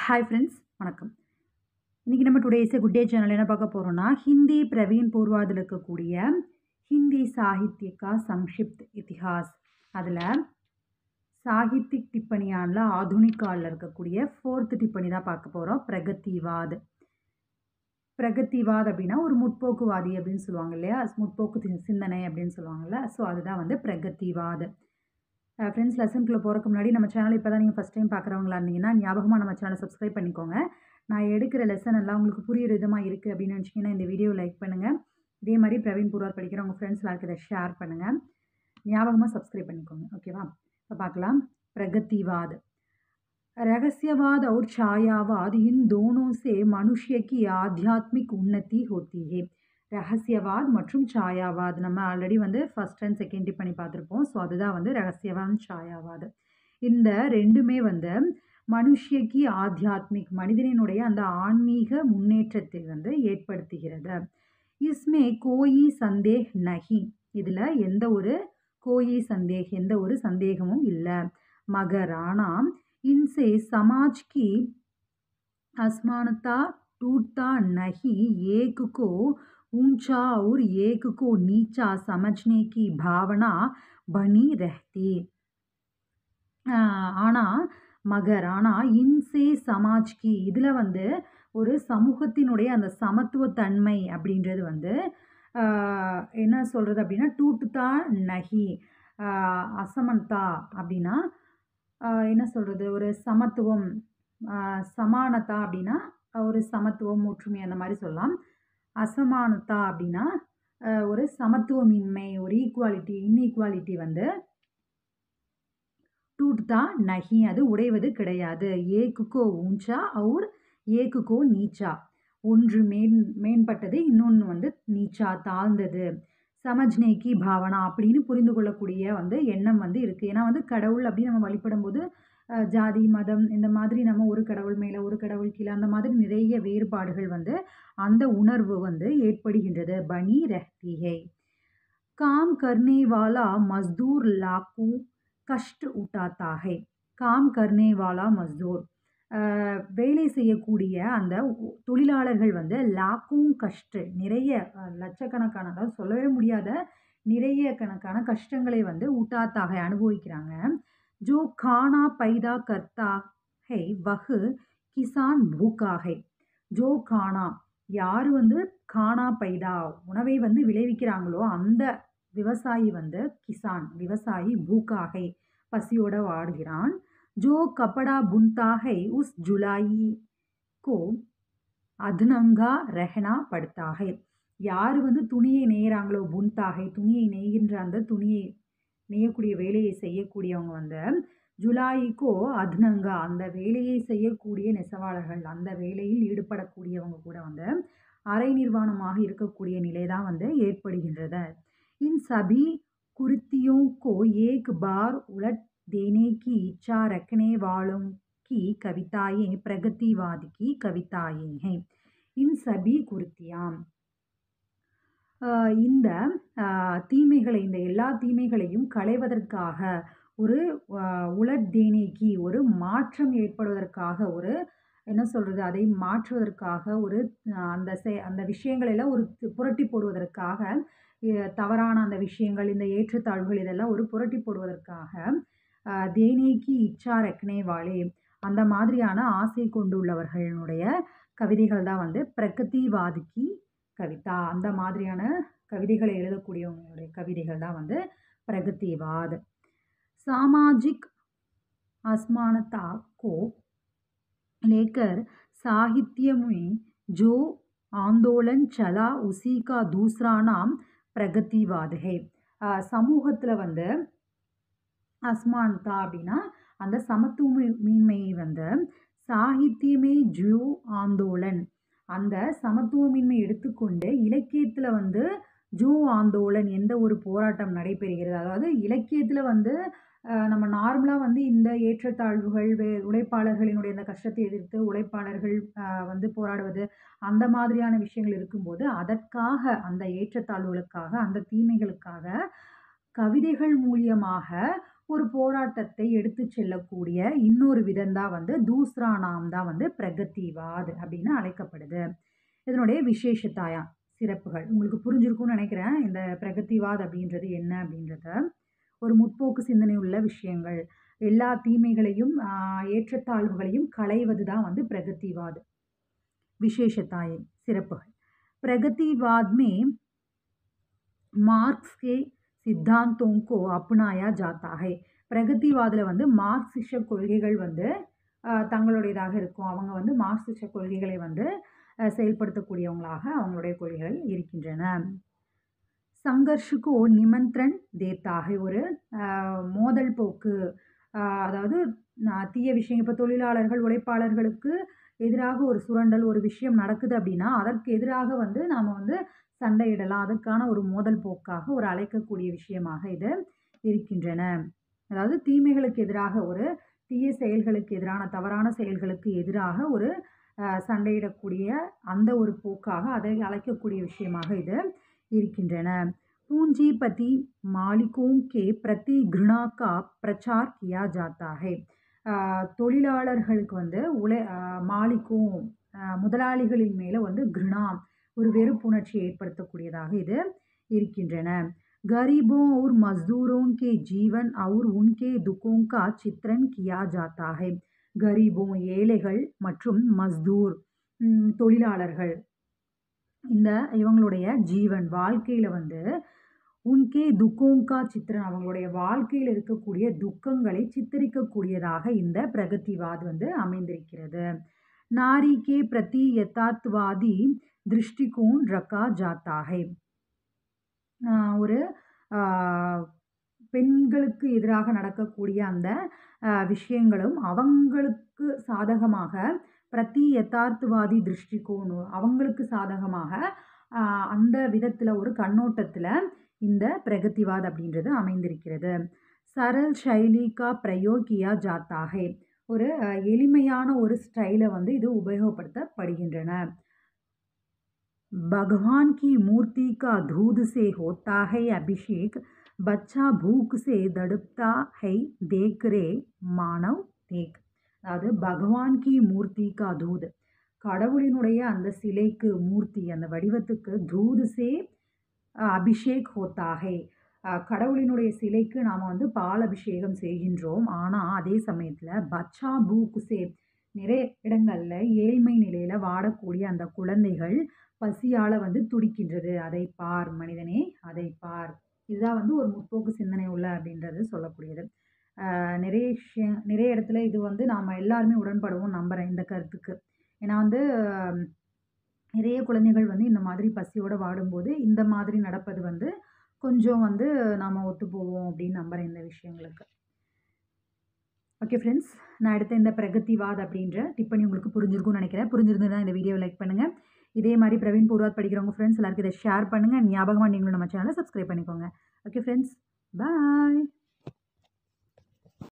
hi friends வணக்கம் இன்றைக்கி நம்ம today is good day channel என்ன பார்க்க போகிறோம்னா ஹிந்தி பிரவீன் பூர்வாதில் இருக்கக்கூடிய ஹிந்தி சாகித்ய கா சம்ஷிப்த் இத்திஹாஸ் அதில் சாகித்யிக் டிப்பணியானில் ஆதுனிக் காலில் இருக்கக்கூடிய ஃபோர்த்து டிப்பணி தான் பார்க்க போகிறோம் பிரகதிவாத் பிரகதிவாத் அப்படின்னா ஒரு முற்போக்குவாதி அப்படின்னு சொல்லுவாங்க இல்லையா முற்போக்கு சி- சிந்தனை அப்படின்னு சொல்லுவாங்கல்ல ஸோ அதுதான் வந்து பிரகதிவாத் ஃப்ரெண்ட்ஸ் லெசனுக்குள்ளே போகிறதுக்கு முன்னாடி நம்ம சேனல் இப்போ தான் நீங்கள் ஃபஸ்ட் டைம் பார்க்குறவங்களா இருந்தீங்கன்னா ஞாபகமாக நம்ம சேனலை சப்ஸ்கிரைப் பண்ணிக்கோங்க நான் எடுக்கிற லெசன் எல்லாம் உங்களுக்கு புரியுற விதமாக இருக்குது அப்படின்னு நினச்சிங்கன்னா இந்த வீடியோ லைக் பண்ணுங்கள் இதே மாதிரி பிரவீன் பூர்வார் படிக்கிற உங்கள் ஃப்ரெண்ட்ஸ் எல்லாருக்கும் இதை ஷேர் பண்ணுங்கள் ஞாபகமாக சப்ஸ்கிரைப் பண்ணிக்கோங்க ஓகேவா இப்போ பார்க்கலாம் प्रगतिवाद रहस्यवाद और छायावाद इन दोनों से मनुष्य की आध्यात्मिक उन्नति होती है ரகசியவாத் மற்றும் சாயாவாத் நம்ம ஆல்ரெடி வந்து ஃபர்ஸ்ட் அண்ட் செகண்ட் டிப் பண்ணி பார்த்துருப்போம் ஸோ அதுதான் வந்து ரகசியவாத் சாயாவாத் இந்த ரெண்டுமே வந்து மனுஷியக்கு ஆத்தியாத்மிக் மனிதனினுடைய அந்த ஆன்மீக முன்னேற்றத்தை வந்து ஏற்படுத்துகிறது இஸ்மே கோயி சந்தேக் நஹி இதில் எந்த ஒரு கோயி சந்தேக் எந்த ஒரு சந்தேகமும் இல்லை मगर आना इनसे समाज की असमानता टूटता नहीं एक को ऊंचा और एक को नीचा समझने की भावना बनी रहती ஆனால் மகர் ஆனால் இன்சே சமாஜ் கி இதில் வந்து ஒரு சமூகத்தினுடைய அந்த சமத்துவத்தன்மை அப்படின்றது வந்து ஆஹ், என்ன சொல்கிறது அப்படின்னா டூட்டுதா நஹி ஆஹ், அசமந்தா அப்படின்னா ஆஹ், என்ன சொல்கிறது ஒரு சமத்துவம் ஆஹ், சமானதா அப்படின்னா ஒரு சமத்துவம் ஒற்றுமை அந்த மாதிரி சொல்லலாம் அசமானதா அப்படின்னா ஆஹ், ஒரு சமத்துவமின்மை ஒரு ஈக்குவாலிட்டி இன்ஈக்குவாலிட்டி வந்து टूटता नहीं அது உடைவது கிடையாது ஏக்குக்கோ ஊஞ்சா அவுர் ஏக்குக்கோ நீச்சா ஒன்று மேன் மேம்பட்டது இன்னொன்று வந்து நீச்சா தாழ்ந்தது சமஜ்னேக்கி பாவனா அப்படின்னு புரிந்து கொள்ளக்கூடிய வந்து எண்ணம் வந்து இருக்குது ஏன்னா வந்து கடவுள் அப்படின்னு நம்ம வழிபடும் போது அஹ், ஜாதி மதம் இந்த மாதிரி நம்ம ஒரு கடவுள் மேலே ஒரு கடவுள் கீழே அந்த மாதிரி நிறைய வேறுபாடுகள் வந்து அந்த உணர்வு வந்து ஏற்படுகின்றது பனி ரஹ்திகை काम करने वाला मजदूर लाखों कष्ट उठाता है काम करने वाला मजदूர் அஹ், வேலை செய்யக்கூடிய அந்த உ- தொழிலாளர்கள் வந்து லாக்கும் கஷ்ட நிறைய அஹ், லட்சக்கணக்கான அதாவது சொல்லவே முடியாத நிறைய கணக்கான கஷ்டங்களை வந்து ஊட்டாத்தாக அனுபவிக்கிறாங்க ஜோ கானா பைதா கர்த்தா ஹை வஹு கிசான் பூக்கா ஹை ஜோ கானா யார் வந்து கானா பைதா உணவை வந்து விளைவிக்கிறாங்களோ அந்த விவசாயி வந்து கிசான் விவசாயி பூக்காகை பசியோட வாடுகிறான் ஜோ கப்படா புன்தாகை உஸ் ஜுலாயி கோ அதுனங்கா ரெஹனா படுத்தாகை யார் வந்து துணியை நெய்கிறாங்களோ புன்தாகை துணியை நெய்கின்ற அந்த துணியை நெய்யக்கூடிய வேலையை செய்யக்கூடியவங்க வந்து ஜுலாயிக்கோ அதுனங்கா அந்த வேலையை செய்யக்கூடிய நெசவாளர்கள் அந்த வேலையில் ஈடுபடக்கூடியவங்க கூட வந்து அரை நிர்வாணமாக இருக்கக்கூடிய நிலை தான் வந்து ஏற்படுகின்றது इन सभी कुर्तियों को एक बार उलट देने की इच्छा रखने वालों की कविताएं प्रगतिवाद की कविताएं हैं इन सभी कुर्तियां ஆஹ் இந்த ஆஹ் தீமைகளை இந்த எல்லா தீமைகளையும் களைவதற்காக ஒரு ஆஹ் உலட் தேனேக்கி ஒரு மாற்றம் ஏற்படுவதற்காக ஒரு என்ன சொல்கிறது அதை மாற்றுவதற்காக ஒரு ஆஹ் அந்த செ அந்த விஷயங்கள் எல்லாம் ஒரு தி- புரட்டி போடுவதற்காக அஹ் தவறான அந்த விஷயங்கள் இந்த ஏற்றத்தாழ்வுகள் இதெல்லாம் ஒரு புரட்டி போடுவதற்காக ஆஹ் தேனேக்கி இச்சா ரக்னே வாலே அந்த மாதிரியான ஆசை கொண்டுள்ளவர்களுடைய கவிதைகள் தான் வந்து பிரகதிவாதிக்கு கவிதா அந்த மாதிரியான கவிதைகளை எழுதக்கூடியவங்களுடைய கவிதைகள் தான் வந்து பிரகதிவாத் सामाजिक असमानता को लेकर साहित्य में जो आंदोलन चला उसी का दूसरा नाम பிரகதிவாத் है ஆஹ் சமூகத்தில் வந்து அஸ்மானதா அப்படின்னா அந்த சமத்துவமின்மையை வந்து சாகித்யமே ஜூ ஆந்தோலன் அந்த சமத்துவமின்மை எடுத்துக்கொண்டு இலக்கியத்தில் வந்து ஜூ ஆந்தோலன் எந்த ஒரு போராட்டம் நடைபெறுகிறது அதாவது இலக்கியத்தில் வந்து அஹ், நம்ம நார்மலாக வந்து இந்த ஏற்றத்தாழ்வுகள் வே உழைப்பாளர்களினுடைய இந்த கஷ்டத்தை எதிர்த்து உழைப்பாளர்கள் அஹ், வந்து போராடுவது அந்த மாதிரியான விஷயங்கள் இருக்கும்போது அதற்காக அந்த ஏற்றத்தாழ்வுகளுக்காக அந்த தீமைகளுக்காக கவிதைகள் மூலியமாக ஒரு போராட்டத்தை எடுத்து செல்லக்கூடிய இன்னொரு விதம் தான் வந்து தூஸ்ரா நாம் தான் வந்து பிரகதிவாத் அப்படின்னு அழைக்கப்படுது இதனுடைய விசேஷத்தாயா சிறப்புகள் உங்களுக்கு புரிஞ்சிருக்கும்னு நினைக்கிறேன் இந்த பிரகதிவாத் அப்படின்றது என்ன அப்படின்றத ஒரு முற்போக்கு சிந்தனை உள்ள விஷயங்கள் எல்லா தீமைகளையும் ஆஹ், ஏற்றத்தாழ்வுகளையும் களைவது தான் வந்து பிரகதிவாத் विशेषताएं सिறப்புகள் प्रगतिवाद में मार्क्स के सिद्धांतों को अपनाया जाता है பிரகதிவாதில் வந்து மார்க்சிச கொள்கைகள் வந்து ஆஹ், தங்களுடையதாக இருக்கும் அவங்க வந்து மார்க்சிச கொள்கைகளை வந்து ஆஹ், செயல்படுத்தக்கூடியவங்களாக அவங்களுடைய கொள்கைகள் இருக்கின்றன சங்கர்ஷுக்கு நிமந்திரன் தேத்தாக ஒரு ஆஹ், மோதல் போக்கு ஆஹ், அதாவது நான் தீய விஷயம் இப்போ தொழிலாளர்கள் உழைப்பாளர்களுக்கு எதிராக ஒரு சுரண்டல் ஒரு விஷயம் நடக்குது அப்படின்னா அதற்கு எதிராக வந்து நாம் வந்து சண்டையிடலாம் அதற்கான ஒரு மோதல் போக்காக ஒரு அழைக்கக்கூடிய விஷயமாக இது இருக்கின்றன அதாவது தீமைகளுக்கு எதிராக ஒரு தீய செயல்களுக்கு எதிரான தவறான செயல்களுக்கு எதிராக ஒரு அஹ், சண்டையிடக்கூடிய அந்த ஒரு போக்காக அதை அழைக்கக்கூடிய விஷயமாக இது இருக்கின்றன பூஞ்சிபதி மாலிकों के प्रति घृणा का प्रचार किया जाता है ஆஹ் தொழிலாளர்களுக்கு வந்து உலை ஆஹ் மாலிக்கும் ஆஹ் முதலாளிகளின் மேலே வந்து கிருணா ஒரு வெறுப்புணர்ச்சியை ஏற்படுத்தக்கூடியதாக இது இருக்கின்றன गरीबों और मजदूरों के जीवन और उनके दुखों का चित्रण किया जाता है गरीबों ஏழைகள் மற்றும் மஸ்தூர் ம், தொழிலாளர்கள் இந்த இவங்களுடைய ஜீவன் வாழ்க்கையில் வந்து உன்கே துக்கோங்கா சித்திரன் அவங்களுடைய வாழ்க்கையில் இருக்கக்கூடிய துக்கங்களை சித்தரிக்கக்கூடியதாக இந்த பிரகதிவாத் வந்து அமைந்திருக்கிறது நாரி கே பிரதி யதார்த்தவாதி திருஷ்டிகோன் ரக்கா ஜாத்தா ஹை ஆஹ் ஒரு ஆஹ் பெண்களுக்கு எதிராக நடக்கக்கூடிய அந்த ஆஹ் விஷயங்களும் அவங்களுக்கு சாதகமாக பிரதி யதார்த்தவாதி திருஷ்டிகோன் அவங்களுக்கு சாதகமாக ஆஹ் அந்த விதத்தில் ஒரு கண்ணோட்டத்தில் இந்த பிரகதிவாத் அப்படின்றது அமைந்திருக்கிறது சரல் ஷைலிகா பிரயோகியா ஜாத்தாகே ஒரு அஹ், எளிமையான ஒரு ஸ்டைலை வந்து இது உபயோகப்படுத்தப்படுகின்றன भगवान की मूर्ति का दूध से होता है अभिषेक बच्चा भूख से तड़पता है देख रे மானவ் தேக் அதாவது பகவான் கி மூர்த்தி கா தூத் கடவுளினுடைய அந்த சிலைக்கு மூர்த்தி அந்த வடிவத்துக்கு தூது சே அஹ், அபிஷேக் ஹோத்தாகை அஹ், கடவுளினுடைய சிலைக்கு நாம் வந்து பால் அபிஷேகம் செய்கின்றோம் ஆனால் அதே சமயத்தில் பச்சா பூக்குசே நிறைய இடங்களில் ஏழ்மை நிலையில் வாடக்கூடிய அந்த குழந்தைகள் பசியால் வந்து துடிக்கின்றது அதை பார் மனிதனே அதை பார் இதுதான் வந்து ஒரு முற்போக்கு சிந்தனை உள்ள அப்படின்றது சொல்லக்கூடியது ஆஹ் நிறைய விஷயம் நிறைய இடத்துல இது வந்து நாம் எல்லாருமே உடன்படுவோம் நம்புகிறேன் இந்த கருத்துக்கு ஏன்னா வந்து ஆஹ் நிறைய குழந்தைகள் வந்து இந்த மாதிரி பசியோடு வாடும்போது இந்த மாதிரி நடப்பது வந்து கொஞ்சம் வந்து நாம் ஒத்து போவோம் அப்படின்னு நம்புகிறேன் இந்த விஷயங்களுக்கு ஓகே ஃப்ரெண்ட்ஸ் நான் எடுத்த இந்த பிரகதிவாத் அப்படின்ற டிப்பணி உங்களுக்கு புரிஞ்சிருக்கும்னு நினைக்கிறேன் புரிஞ்சிருந்ததுன்னா இந்த வீடியோவை லைக் பண்ணுங்கள் இதே மாதிரி பிரவீன் பூர்வாத் படிக்கிறவங்க ஃப்ரெண்ட்ஸ் எல்லாருக்கும் இதை ஷேர் பண்ணுங்கள் ஞாபகமாக நீங்களும் நம்ம சேனலை சப்ஸ்கிரைப் பண்ணிக்கோங்க ஓகே ஃப்ரெண்ட்ஸ் பாய்